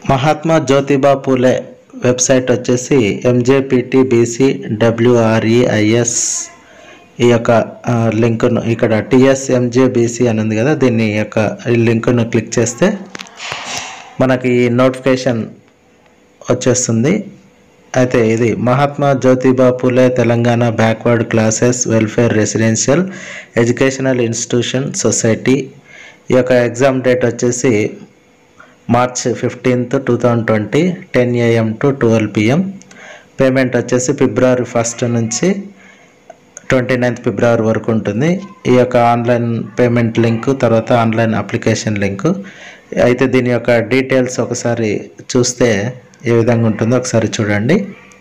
మహాత్మా జ్యోతిబా పూలే website వచ్చేసి ఎంజేపిటి BC WREIS ఈ యొక్క ఆ, లింకును ఇక్కడ టిఎస్ ఎంజేబీసీ అని ఉంది కదా దీన్ని యొక్క ఈ లింకును క్లిక్ చేస్తే మనకి ఈ నోటిఫికేషన్ వచ్చేస్తుంది అయితే ఇది Mahatma Jyotiba Phule Telangana backward classes welfare residential educational institution society ఈ యొక్క ఎగ్జామ్ డేట్ వచ్చేసి March fifteenth two thousand twenty ten AM to twelve PM payment వచ్చేసి ఫిబ్రవరి ఫస్ట్ నుంచి ట్వంటీ నైన్త్ ఫిబ్రవరి వరకు ఉంటుంది ఈ యొక్క ఆన్లైన్ పేమెంట్ లింక్ తర్వాత ఆన్లైన్ అప్లికేషన్ లింక్ అయితే దీని యొక్క డీటెయిల్స్ ఒకసారి చూస్తే ఏ విధంగా ఉంటుందో ఒకసారి చూడండి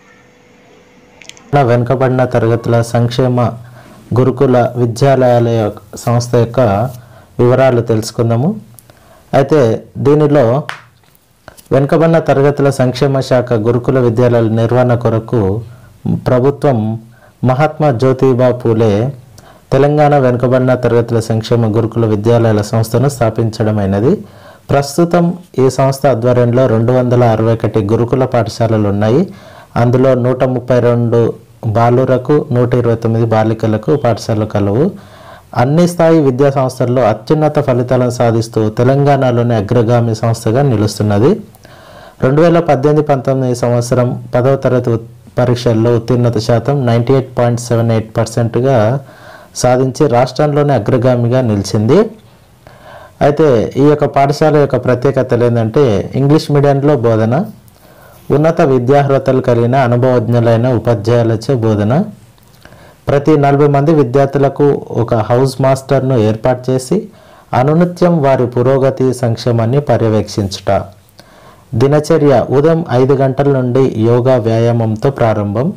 వెనుకబడిన తరగతుల సంక్షేమ గురుకుల విద్యాలయాల యొక్క సంస్థ యొక్క వివరాలు తెలుసుకుందాము అయితే దీనిలో వెనుకబడిన తరగతుల సంక్షేమ శాఖ గురుకుల విద్యాలయాల నిర్వహణ కొరకు ప్రభుత్వం మహాత్మా జ్యోతిబా పూలే తెలంగాణ వెనుకబడిన తరగతుల సంక్షేమ గురుకుల విద్యాలయాల సంస్థను స్థాపించడమైనది ప్రస్తుతం ఈ సంస్థ ఆధ్వర్యంలో రెండు వందల అరవై ఒకటి గురుకుల పాఠశాలలు ఉన్నాయి అందులో నూట ముప్పై రెండు బాలురకు నూట ఇరవై తొమ్మిది బాలికలకు పాఠశాలలు కలవు అన్ని స్థాయి విద్యా సంస్థల్లో అత్యున్నత ఫలితాలను సాధిస్తూ తెలంగాణలోని అగ్రగామి సంస్థగా నిలుస్తున్నది రెండు వేల పద్దెనిమిది పంతొమ్మిది సంవత్సరం పదవ తరగతి ఉత్- పరీక్షల్లో ఉత్తీర్ణత శాతం ninety eight point seven eight పర్సెంట్గా సాధించి రాష్ట్రంలోనే అగ్రగామిగా నిలిచింది అయితే ఈ యొక్క పాఠశాల యొక్క ప్రత్యేకతలు ఏంటంటే ఇంగ్లీష్ మీడియంలో బోధన ఉన్నత విద్యార్హతలు కలిగిన అనుభవజ్ఞులైన ఉపాధ్యాయులచే బోధన ప్రతి నలభై మంది విద్యార్థులకు ఒక హౌస్ మాస్టర్ను ఏర్పాటు చేసి అనునిత్యం వారి పురోగతి సంక్షేమాన్ని పర్యవేక్షించుట దినచర్య ఉదయం ఐదు గంటల నుండి యోగా వ్యాయామంతో ప్రారంభం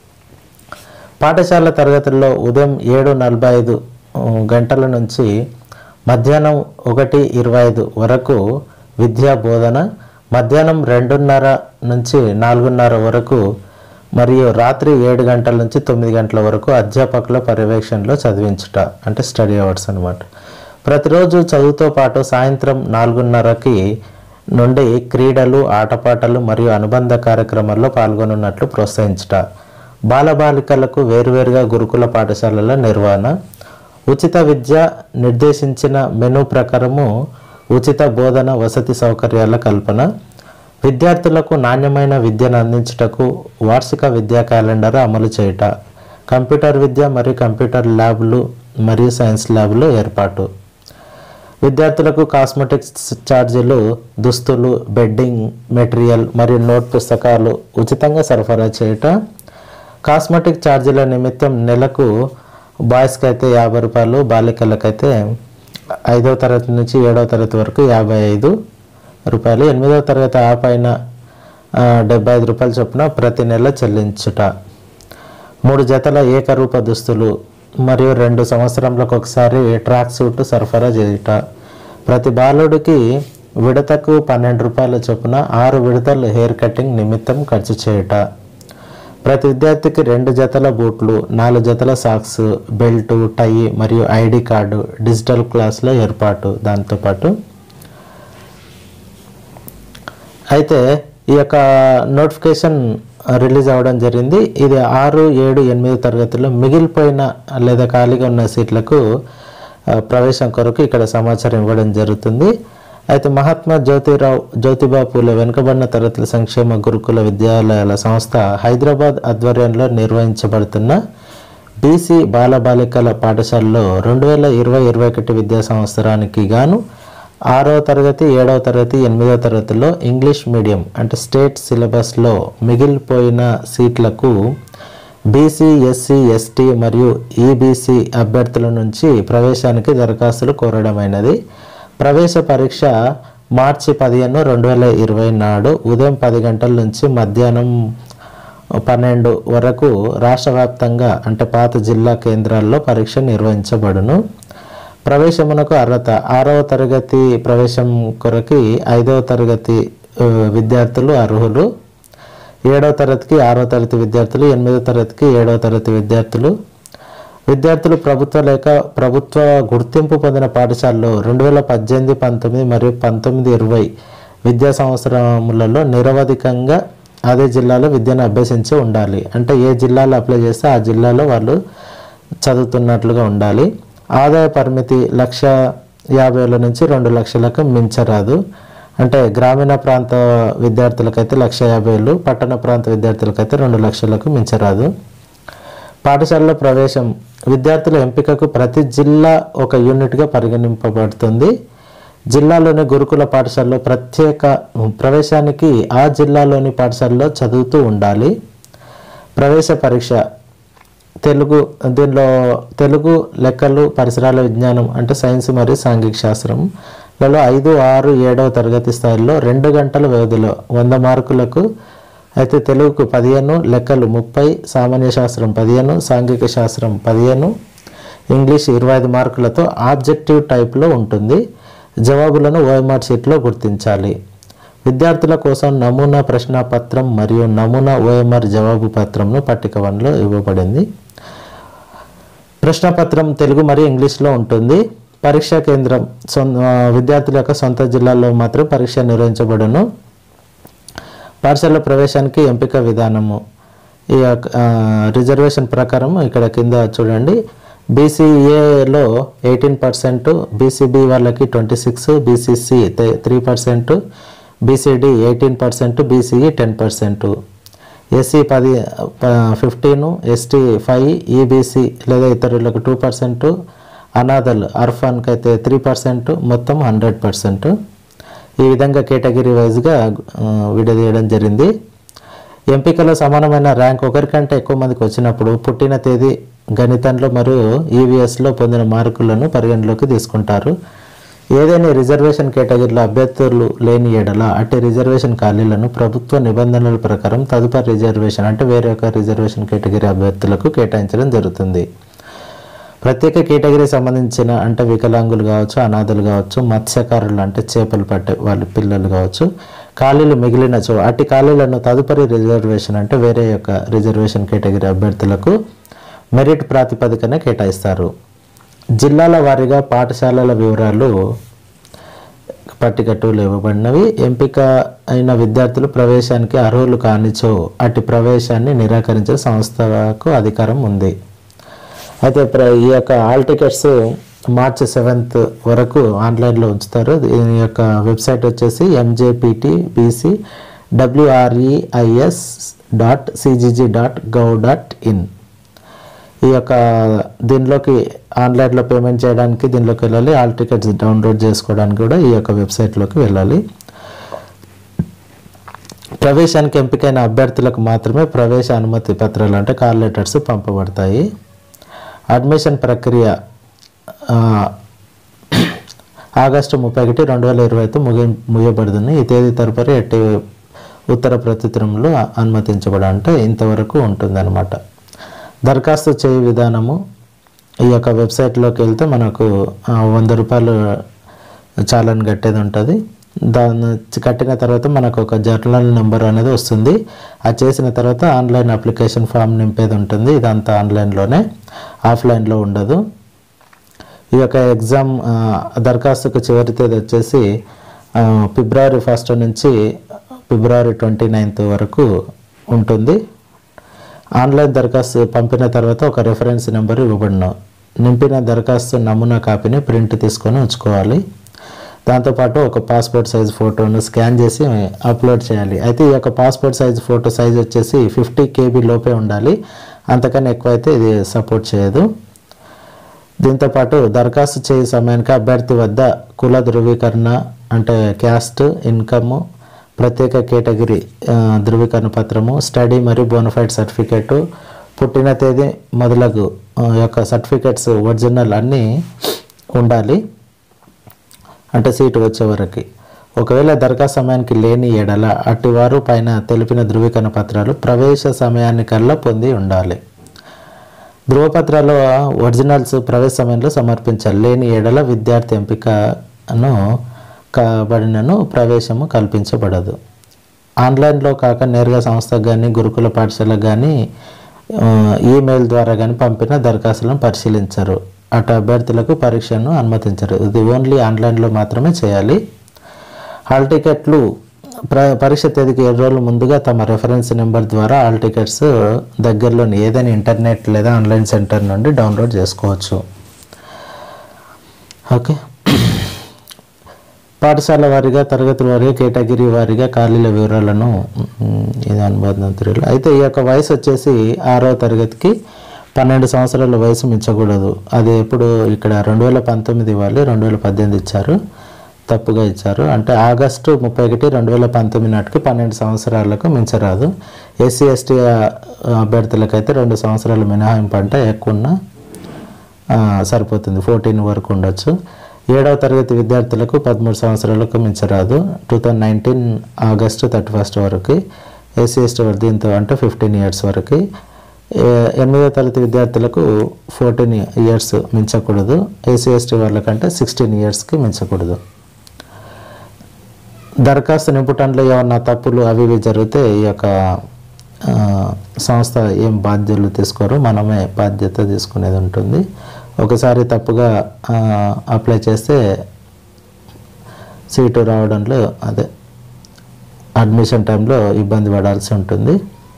పాఠశాల తరగతుల్లో ఉదయం ఏడు నలభై ఐదు ఆ, గంటల నుంచి మధ్యాహ్నం ఒకటి ఇరవై ఐదు వరకు విద్యా బోధన మధ్యాహ్నం రెండున్నర నుంచి నాలుగున్నర వరకు మరియు రాత్రి ఏడు గంటల నుంచి తొమ్మిది గంటల వరకు అధ్యాపకుల పర్యవేక్షణలో చదివించుట అంటే స్టడీ అవర్స్ అనమాట ప్రతిరోజు చదువుతో పాటు సాయంత్రం నాలుగున్నరకి నుండి క్రీడలు ఆటపాటలు మరియు అనుబంధ కార్యక్రమాల్లో పాల్గొనున్నట్లు ప్రోత్సహించుట బాలబాలికలకు వేరువేరుగా గురుకుల పాఠశాలల నిర్వహణ ఉచిత విద్య నిర్దేశించిన మెనూ ప్రకారము ఉచిత బోధన వసతి సౌకర్యాల కల్పన విద్యార్థులకు నాణ్యమైన విద్యను అందించుటకు వార్షిక విద్యా క్యాలెండర్ అమలు చేయుట కంప్యూటర్ విద్య మరియు కంప్యూటర్ ల్యాబ్లు మరియు సైన్స్ ల్యాబ్లు ఏర్పాటు విద్యార్థులకు కాస్మెటిక్స్ ఛార్జీలు దుస్తులు బెడ్డింగ్ మెటీరియల్ మరియు నోట్ పుస్తకాలు ఉచితంగా సరఫరా చేయుట కాస్మెటిక్ ఛార్జీల నిమిత్తం నెలకు బాయ్స్కి అయితే యాభై రూపాయలు బాలికలకైతే ఐదవ తరగతి నుంచి ఏడవ తరగతి వరకు యాభై ఐదు రూపాయలు ఎనిమిదవ తరగతి ఆ పైన ఆ, డెబ్బై ఐదు రూపాయలు చొప్పున ప్రతి నెల చెల్లించుట మూడు జతల ఏకరూప దుస్తులు మరియు రెండు సంవత్సరంలకు ఒకసారి ట్రాక్ సూట్ సరఫరా చేయుట ప్రతి బాలుడికి విడతకు పన్నెండు రూపాయల చొప్పున ఆరు విడతలు హెయిర్ కటింగ్ నిమిత్తం ఖర్చు చేయుట ప్రతి విద్యార్థికి రెండు జతల బూట్లు నాలుగు జతల సాక్స్ బెల్ట్ టై మరియు ఐడి కార్డు డిజిటల్ క్లాసుల ఏర్పాటు దాంతోపాటు అయితే ఈ యొక్క నోటిఫికేషన్ రిలీజ్ అవ్వడం జరిగింది ఇది ఆరు ఏడు ఎనిమిది తరగతుల్లో మిగిలిపోయిన లేదా ఖాళీగా ఉన్న సీట్లకు ఆ, ప్రవేశం కొరకు ఇక్కడ సమాచారం ఇవ్వడం జరుగుతుంది అయితే మహాత్మా జ్యోతిరావు జ్యోతిబా పూలే వెనుకబడిన తరగతుల సంక్షేమ గురుకుల విద్యాలయాల సంస్థ హైదరాబాద్ ఆధ్వర్యంలో నిర్వహించబడుతున్న బీసీ బాలబాలికల పాఠశాలలో రెండు వేల ఇరవై ఇరవై ఒకటి విద్యా సంవత్సరానికి గాను ఆరవ తరగతి ఏడవ తరగతి ఎనిమిదవ తరగతిలో ఇంగ్లీష్ మీడియం అంటే స్టేట్ సిలబస్లో మిగిలిపోయిన సీట్లకు బీసీ ఎస్సీ ఎస్టీ మరియు ఈబీసీ అభ్యర్థుల నుంచి ప్రవేశానికి దరఖాస్తులు కోరడమైనది ప్రవేశ పరీక్ష మార్చి పదిహేను రెండు వేల ఇరవై నాడు ఉదయం పది గంటల నుంచి మధ్యాహ్నం పన్నెండు వరకు రాష్ట్ర వ్యాప్తంగా అంటే పాత జిల్లా కేంద్రాల్లో పరీక్ష నిర్వహించబడును ప్రవేశమునకు అర్హత ఆరవ తరగతి ప్రవేశం కొరకి ఐదవ తరగతి ఆ, విద్యార్థులు అర్హులు ఏడవ తరగతికి ఆరవ తరగతి విద్యార్థులు ఎనిమిదవ తరగతికి ఏడవ తరగతి విద్యార్థులు విద్యార్థులు ప్రభుత్వ లేక ప్రభుత్వ గుర్తింపు పొందిన పాఠశాలలో రెండు వేల పద్దెనిమిది పంతొమ్మిది మరియు పంతొమ్మిది ఇరవై విద్యా సంవత్సరములలో నిరవధికంగా అదే జిల్లాలో విద్యను అభ్యసించి ఉండాలి అంటే ఏ జిల్లాలో అప్లై చేస్తే ఆ జిల్లాలో వాళ్ళు చదువుతున్నట్లుగా ఉండాలి ఆదాయ పరిమితి లక్ష యాభై వేల నుంచి రెండు లక్షలకు మించరాదు అంటే గ్రామీణ ప్రాంత విద్యార్థులకైతే లక్ష యాభై వేలు పట్టణ ప్రాంత విద్యార్థులకైతే రెండు లక్షలకు మించరాదు పాఠశాలలో ప్రవేశం విద్యార్థుల ఎంపికకు ప్రతి జిల్లా ఒక యూనిట్గా పరిగణింపబడుతుంది జిల్లాలోని గురుకుల పాఠశాలలో ప్రత్యేక ప్రవేశానికి ఆ జిల్లాలోని పాఠశాలలో చదువుతూ ఉండాలి ప్రవేశ పరీక్ష తెలుగు దీనిలో తెలుగు లెక్కలు పరిసరాల విజ్ఞానం అంటే సైన్స్ మరియు సాంఘిక శాస్త్రం లలో ఐదు ఆరు ఏడవ తరగతి స్థాయిలో రెండు గంటల వ్యవధిలో వంద మార్కులకు అయితే తెలుగుకు పదిహేను లెక్కలు ముప్పై సామాన్య శాస్త్రం పదిహేను సాంఘిక శాస్త్రం పదిహేను ఇంగ్లీష్ ఇరవై ఐదు మార్కులతో ఆబ్జెక్టివ్ టైప్లో ఉంటుంది జవాబులను ఓఎంఆర్ షీట్లో గుర్తించాలి విద్యార్థుల కోసం నమూనా ప్రశ్నాపత్రం మరియు నమూనా ఓఎంఆర్ జవాబు పత్రంను పట్టిక వన్లో ఇవ్వబడింది ప్రశ్నపత్రం తెలుగు మరియు ఇంగ్లీష్లో ఉంటుంది పరీక్షా కేంద్రం సొంత విద్యార్థుల యొక్క సొంత జిల్లాలో మాత్రం పరీక్ష నిర్వహించబడును పాఠశాల ప్రవేశానికి ఎంపిక విధానము ఈ యొక్క, ఆ, రిజర్వేషన్ ప్రకారం ఇక్కడ కింద చూడండి బీసీఏలో ఎయిటీన్ పర్సెంట్ బీసీబీ వాళ్ళకి twenty six BCC three percent BCD eighteen percent BCE ten percent SC పది ఫిఫ్టీన్ ఎస్టీ ఫైవ్ ఈబీసీ లేదా ఇతరులకు టూ పర్సెంట్ అనాథలు అర్ఫాన్కి అయితే త్రీ పర్సెంట్ మొత్తం హండ్రెడ్ పర్సెంట్ ఈ విధంగా కేటగిరీ వైజ్గా విడదీయడం జరిగింది ఎంపికలో సమానమైన ర్యాంక్ ఒకరికంటే ఎక్కువ మందికి వచ్చినప్పుడు పుట్టిన తేదీ గణితంలో మరియు ఈవీఎస్లో పొందిన మార్కులను పరిగణలోకి తీసుకుంటారు ఏదైనా రిజర్వేషన్ కేటగిరీలో అభ్యర్థులు లేని ఎడల అట్టి రిజర్వేషన్ ఖాళీలను ప్రభుత్వ నిబంధనల ప్రకారం తదుపరి రిజర్వేషన్ అంటే వేరే ఒక రిజర్వేషన్ కేటగిరీ అభ్యర్థులకు కేటాయించడం జరుగుతుంది ప్రత్యేక కేటగిరీ సంబంధించిన అంటే వికలాంగులు కావచ్చు అనాథలు కావచ్చు మత్స్యకారులు అంటే చేపలు పట్టే వాళ్ళ పిల్లలు కావచ్చు ఖాళీలు మిగిలిన చో అట్టి ఖాళీలను తదుపరి రిజర్వేషన్ అంటే వేరే యొక్క రిజర్వేషన్ కేటగిరీ అభ్యర్థులకు మెరిట్ ప్రాతిపదికన కేటాయిస్తారు జిల్లాల వారీగా పాఠశాలల వివరాలు పట్టిక టూలో ఇవ్వబడినవి ఎంపిక అయిన విద్యార్థులు ప్రవేశానికి అర్హులు కానిచో అట్టి ప్రవేశాన్ని నిరాకరించే సంస్థకు అధికారం ఉంది అయితే ప్ర ఈ యొక్క ఆల్ టికెట్స్ మార్చి సెవెంత్ వరకు ఆన్లైన్లో ఉంచుతారు దీని యొక్క వెబ్సైట్ వచ్చేసి MJPT BC WREIS dot CGG dot gov dot in ఈ యొక్క దీనిలోకి ఆన్లైన్లో పేమెంట్ చేయడానికి దీనిలోకి వెళ్ళాలి ఆల్ టికెట్స్ డౌన్లోడ్ చేసుకోవడానికి కూడా ఈ యొక్క వెబ్సైట్లోకి వెళ్ళాలి ప్రవేశానికి ఎంపికైన అభ్యర్థులకు మాత్రమే ప్రవేశ అనుమతి పత్రాలు అంటే కాల్ లెటర్స్ పంపబడతాయి అడ్మిషన్ ప్రక్రియ ఆ, ఆగస్టు ముప్పై ఒకటి రెండు వేల ఇరవైతో ముగి ముగియబడుతుంది ఈ తేదీ తదుపరి ఎట్టి ఉత్తర ప్రత్యుత్తరంలో అనుమతించబడ అంటే ఇంతవరకు ఉంటుందన్నమాట దరఖాస్తు చేయ విధానము ఈ యొక్క వెబ్సైట్లోకి వెళ్తే మనకు ఆ, వంద రూపాయలు చాలని కట్టేది ఉంటుంది దాన్ని కట్టిన తర్వాత మనకు ఒక జర్నల్ నెంబర్ అనేది వస్తుంది అది చేసిన తర్వాత ఆన్లైన్ అప్లికేషన్ ఫామ్ నింపేది ఉంటుంది ఇదంతా ఆన్లైన్లోనే ఆఫ్లైన్లో ఉండదు ఈ యొక్క ఎగ్జామ్ ఆ, దరఖాస్తుకు చివరి తేదీ వచ్చేసి ఆ, ఫిబ్రవరి ఫస్ట్ నుంచి ఫిబ్రవరి ట్వంటీ నైన్త్ వరకు ఉంటుంది ఆన్లైన్ దరఖాస్తు పంపిన తర్వాత ఒక రెఫరెన్స్ నెంబర్ ఇవ్వబడిన నింపిన దరఖాస్తు నమూనా కాపీని ప్రింట్ తీసుకొని ఉంచుకోవాలి దాంతోపాటు ఒక పాస్పోర్ట్ సైజ్ ఫోటోను స్కాన్ చేసి అప్లోడ్ చేయాలి అయితే ఈ యొక్క పాస్పోర్ట్ సైజ్ ఫోటో సైజ్ వచ్చేసి ఫిఫ్టీ కేబీ లోపే ఉండాలి అంతకన్నా ఎక్కువ అయితే ఇది సపోర్ట్ చేయదు దీంతోపాటు దరఖాస్తు చేసే సమయానికి అభ్యర్థి వద్ద కుల ధృవీకరణ అంటే క్యాస్ట్ ఇన్కమ్ ప్రత్యేక కేటగిరీ ఆ, ధృవీకరణ పత్రము స్టడీ మరియు బోనఫైడ్ సర్టిఫికేటు పుట్టిన తేదీ మొదలగు ఆ, యొక్క సర్టిఫికేట్స్ ఒరిజినల్ అన్నీ ఉండాలి అంటే సీటు వచ్చే వరకు ఒకవేళ దరఖాస్తు సమయానికి లేని ఎడల అట్టివారు పైన తెలిపిన ధృవీకరణ పత్రాలు ప్రవేశ సమయానికల్లా పొంది ఉండాలి ధృవపత్రాలు ఒరిజినల్స్ ప్రవేశ సమయంలో సమర్పించాలి లేని ఎడల విద్యార్థి ఎంపికను కాబడినను ప్రవేశము కల్పించబడదు ఆన్లైన్లో కాక నేరుగా సంస్థకు కానీ గురుకుల పాఠశాలకు కానీ ఆ, ఈమెయిల్ ద్వారా కానీ పంపిన దరఖాస్తులను పరిశీలించరు అటు అభ్యర్థులకు పరీక్షను అనుమతించరు ఇది ఓన్లీ ఆన్లైన్లో మాత్రమే చేయాలి హాల్ టికెట్లు ప్ర పరీక్ష తేదీకి ఏడు రోజుల ముందుగా తమ రెఫరెన్స్ నెంబర్ ద్వారా హాల్ టికెట్స్ దగ్గరలోని ఏదైనా ఇంటర్నెట్ లేదా ఆన్లైన్ సెంటర్ నుండి డౌన్లోడ్ చేసుకోవచ్చు ఓకే పాఠశాల వారీగా తరగతుల వారీగా కేటగిరీ వారీగా ఖాళీల వివరాలను మ్, ఇది అనుబంధం తిరుగులు అయితే ఈ యొక్క వయసు వచ్చేసి ఆరో తరగతికి పన్నెండు సంవత్సరాల వయసు మించకూడదు అది ఎప్పుడు ఇక్కడ రెండు వేల పంతొమ్మిది వాళ్ళు రెండు వేల పద్దెనిమిది ఇచ్చారు తప్పుగా ఇచ్చారు అంటే ఆగస్టు ముప్పై ఒకటి రెండు వేల పంతొమ్మిది నాటికి పన్నెండు సంవత్సరాలకు మించరాదు ఎస్సీ ఎస్టీ అభ్యర్థులకైతే రెండు సంవత్సరాల మినహాయింపు అంటే ఎక్కువ ఉన్నా ఆ, సరిపోతుంది ఫోర్టీన్ వరకు ఉండొచ్చు ఏడవ తరగతి విద్యార్థులకు పదమూడు సంవత్సరాలకు మించరాదు two thousand nineteen August thirty first వరకు ఎస్సీ ఎస్టీ దీంతో అంటే ఫిఫ్టీన్ ఇయర్స్ వరకు ఏ- ఎనిమిదవ తరగతి విద్యార్థులకు ఫోర్టీన్ ఇయర్స్ మించకూడదు ఎస్సీ ఎస్టీ వాళ్ళకంటే సిక్స్టీన్ ఇయర్స్కి మించకూడదు దరఖాస్తు నింపుటంలో ఏమన్నా తప్పులు అవి ఇవి జరిగితే ఈ యొక్క ఆ, సంస్థ ఏం బాధ్యతలు తీసుకోరు మనమే బాధ్యత తీసుకునేది ఉంటుంది ఒకసారి తప్పుగా ఆ, అప్లై చేస్తే సీటు రావడంలో అదే అడ్మిషన్ టైంలో ఇబ్బంది పడాల్సి ఉంటుంది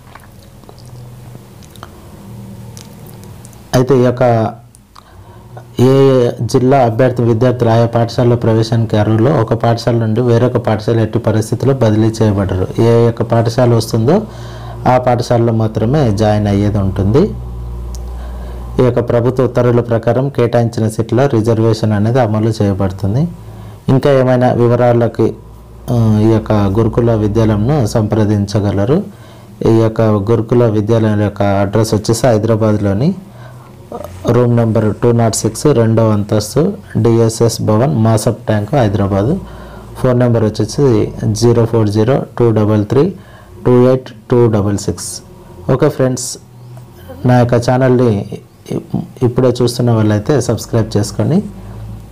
అయితే ఈ యొక్క ఏ జిల్లా అభ్యర్థి విద్యార్థులు ఆయా పాఠశాలలో ప్రవేశానికి అర్హులు ఒక పాఠశాల నుండి వేరొక పాఠశాల ఎట్టి పరిస్థితుల్లో బదిలీ చేయబడరు ఏ యొక్క పాఠశాల వస్తుందో ఆ పాఠశాలలో మాత్రమే జాయిన్ అయ్యేది ఉంటుంది ఈ యొక్క ప్రభుత్వ ఉత్తర్వుల ప్రకారం కేటాయించిన సీట్ల రిజర్వేషన్ అనేది అమలు చేయబడుతుంది ఇంకా ఏమైనా వివరాలకి ఆ, ఈ యొక్క గురుకుల విద్యాలయంను సంప్రదించగలరు ఈ యొక్క గురుకుల విద్యాలయం యొక్క అడ్రస్ వచ్చేసి హైదరాబాద్లోని room number two nought six రెండవ అంతస్తు DSS Bhavan Masab Tank Hyderabad phone number వచ్చేసి zero four zero two double three two eight two double six okay friends నా యొక్క ఛానల్ని ఇప్- ఇప్పుడే చూస్తున్న వాళ్ళైతే సబ్స్క్రైబ్ చేసుకోండి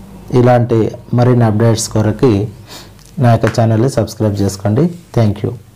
ఇలాంటి మరిన్ని అప్డేట్స్ కొరకి నా యొక్క ఛానల్ని సబ్స్క్రైబ్ చేసుకోండి థ్యాంక్ యూ